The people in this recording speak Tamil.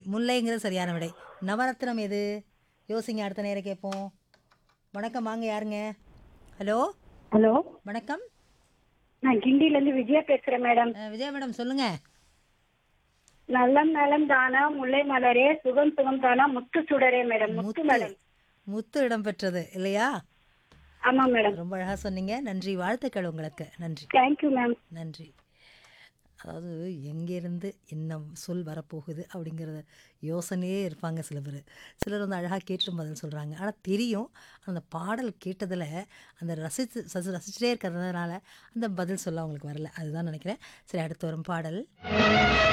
முல்லைங்கிறது சரியான விடை நவரத்னம் எது யோசிங்க அடுத்த நேரம் கேட்போம் வணக்கம் வாங்க யாருங்க ஹலோ ஹலோ வணக்கம் நான் கிண்டில இருந்து விஜயா பேசுறேன் மேடம் அஹ், விஜயா மேடம் சொல்லுங்க நல்லம் நலம் தானா முல்லை மலரே சுகம் சுகம் தானா முத்து சுடரே மேடம் முத்து முத்து மேடம் முத்து இடம் பெற்றது இல்லையா ஆமா மேடம் ரொம்ப அழகாக சொன்னீங்க நன்றி வாழ்த்துக்கள் உங்களுக்கு நன்றி தேங்க்யூ மேம் நன்றி அதாவது எங்கேருந்து என்ன சொல் வரப்போகுது அப்படிங்கிறத யோசனையே இருப்பாங்க சில பேர் சிலர் வந்து அழகாக கேட்டு பதில் சொல்கிறாங்க ஆனால் தெரியும் அந்த பாடல் கேட்டதில் அந்த ரசித்து ரசி ரசிச்சுட்டே இருக்கிறதுனால அந்த பதில் சொல்ல அவங்களுக்கு வரல அதுதான் நினைக்கிறேன் சரி அடுத்து வரும் பாடல்